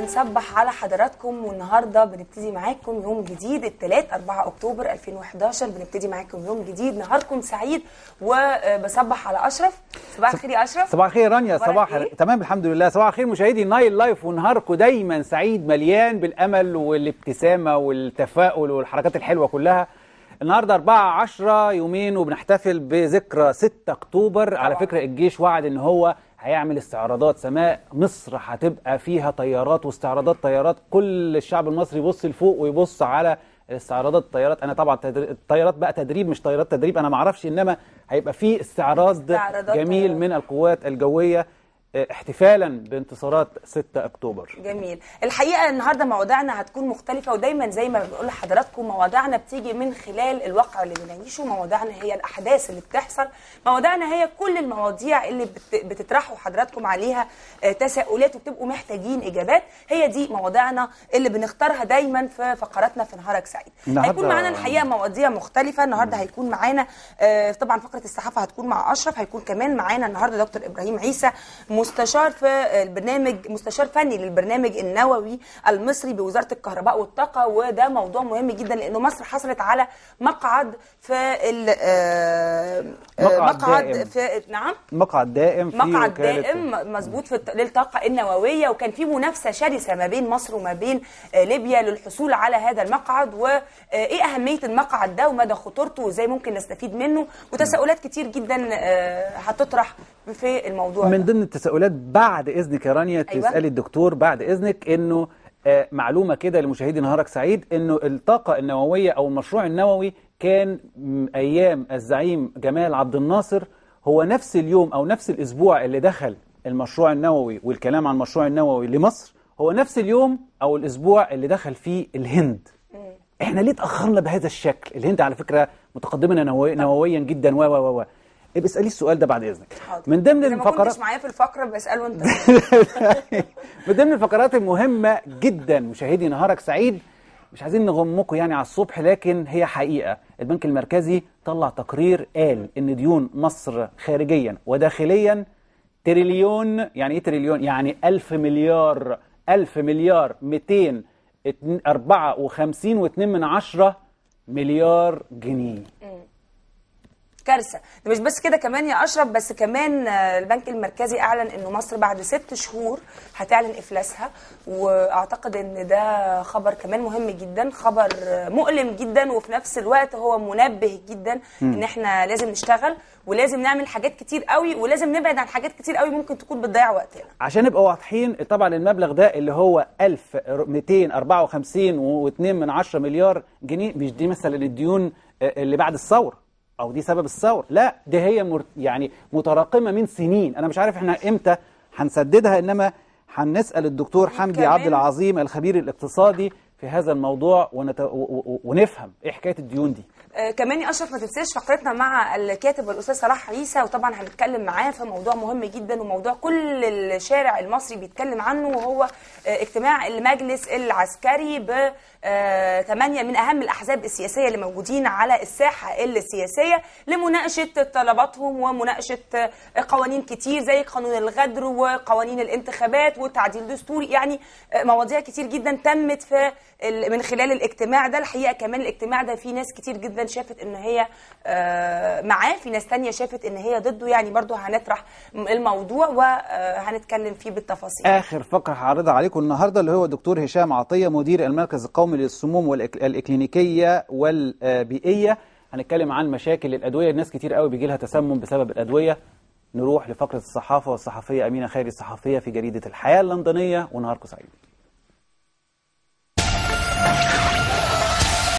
بنصبح على حضراتكم والنهارده بنبتدي معاكم يوم جديد الثلاث 4 اكتوبر 2011 بنبتدي معاكم يوم جديد نهاركم سعيد وبصبح على اشرف صباح الخير يا اشرف صباح الخير رانيا أخبارك صباح إيه؟ تمام الحمد لله صباح الخير مشاهدي نايل لايف ونهاركم دايما سعيد مليان بالامل والابتسامه والتفاؤل والحركات الحلوه كلها النهارده 4 10 يومين وبنحتفل بذكرى 6 اكتوبر على فكره الجيش وعد ان هو هيعمل استعراضات سماء مصر هتبقى فيها طيارات واستعراضات طيارات كل الشعب المصري يبص لفوق ويبص على استعراضات الطيارات انا طبعا تدري... الطيارات بقى تدريب مش طيارات تدريب انا ما اعرفش انما هيبقى في استعراض استعراضات جميل طيارات. من القوات الجويه اه، احتفالا بانتصارات 6 اكتوبر جميل الحقيقه النهارده مواضيعنا هتكون مختلفه ودايما زي ما بنقول لحضراتكم مواضيعنا بتيجي من خلال الواقع اللي بنعيشه مواضيعنا هي الاحداث اللي بتحصل مواضيعنا هي كل المواضيع اللي بت- بتطرحوا حضراتكم عليها آه، تساؤلات وبتبقوا محتاجين اجابات هي دي مواضيعنا اللي بنختارها دايما في فقراتنا في نهارك سعيد النهاردة- هيكون معانا الحقيقه مواضيع مختلفه النهارده هيكون معانا آه، طبعا فقره الصحافه هتكون مع اشرف هيكون كمان معانا النهارده دكتور ابراهيم عيسى مستشار في البرنامج مستشار فني للبرنامج النووي المصري بوزاره الكهرباء والطاقه وده موضوع مهم جدا لانه مصر حصلت على مقعد في ال- آه، آه، مقعد مقعد دائم. في نعم مقعد دائم في مقعد وكالة- دائم مظبوط في الت- للطاقه النوويه وكان في منافسه شرسه ما بين مصر وما بين آه، ليبيا للحصول على هذا المقعد وايه اهميه المقعد ده ومدى خطورته وازاي ممكن نستفيد منه وتساؤلات كتير جدا آه، هتطرح في الموضوع من ده. ضمن التساؤلات بعد اذنك يا رانيا أيوة. تسالي الدكتور بعد اذنك انه آه، معلومه كده لمشاهدي نهارك سعيد انه الطاقه النوويه او المشروع النووي كان م- ايام الزعيم جمال عبد الناصر هو نفس اليوم او نفس الاسبوع اللي دخل المشروع النووي والكلام عن المشروع النووي لمصر هو نفس اليوم او الاسبوع اللي دخل فيه الهند احنا ليه اتاخرنا بهذا الشكل الهند على فكره متقدمه نووي- نوويا جدا و و و و ابقى اسالي السؤال ده بعد اذنك حاضر. من ضمن إذا ما الفقرات كنتش معايا في الفقره بساله انت من ضمن الفقرات المهمة جدا مشاهدي نهارك سعيد مش عايزين نغمكم يعني على الصبح لكن هي حقيقة البنك المركزي طلع تقرير قال ان ديون مصر خارجيا وداخليا تريليون يعني ايه تريليون يعني ألف مليار ألف مليار 254 واتنين من عشرة مليار جنيه كارثه ده مش بس كده كمان يا اشرف بس كمان آه، البنك المركزي اعلن انه مصر بعد ست شهور هتعلن افلاسها واعتقد ان ده خبر كمان مهم جدا خبر آه، مؤلم جدا وفي نفس الوقت هو منبه جدا ان احنا لازم نشتغل ولازم نعمل حاجات كتير قوي ولازم نبعد عن حاجات كتير قوي ممكن تكون بتضيع وقتنا عشان نبقى واضحين طبعا المبلغ ده اللي هو 1254 و2 من 10 مليار جنيه مش دي مثلا الديون اللي بعد الثوره او دي سبب الثوره لا دي هي مر يعني متراكمه من سنين انا مش عارف احنا امتى هنسددها انما هنسال الدكتور حمدي كمان- عبد العظيم الخبير الاقتصادي في هذا الموضوع ونت... و... و... ونفهم ايه حكايه الديون دي آه، كمان يا اشرف ما تنساش فقرتنا مع الكاتب الاستاذ صلاح عيسى وطبعا هنتكلم معاه في موضوع مهم جدا وموضوع كل الشارع المصري بيتكلم عنه وهو آه، اجتماع المجلس العسكري ب آه، ثمانية من أهم الأحزاب السياسية اللي موجودين على الساحة السياسية لمناقشة طلباتهم ومناقشة آه، قوانين كتير زي قانون الغدر وقوانين الانتخابات والتعديل الدستوري يعني آه، مواضيع كتير جدا تمت في ال- من خلال الاجتماع ده الحقيقة كمان الاجتماع ده في ناس كتير جدا شافت ان هي آه، معاه في ناس تانية شافت ان هي ضده يعني برضو هنطرح الموضوع وهنتكلم فيه بالتفاصيل اخر فقره هعرضها عليكم النهارده اللي هو دكتور هشام عطيه مدير المركز القومي للسموم والإك- الاكلينيكيه والبيئيه هنتكلم عن مشاكل الادويه الناس كتير قوي بيجي لها تسمم بسبب الادويه نروح لفقره الصحافه والصحفيه امينه خيري الصحفيه في جريده الحياه اللندنيه ونهاركم سعيد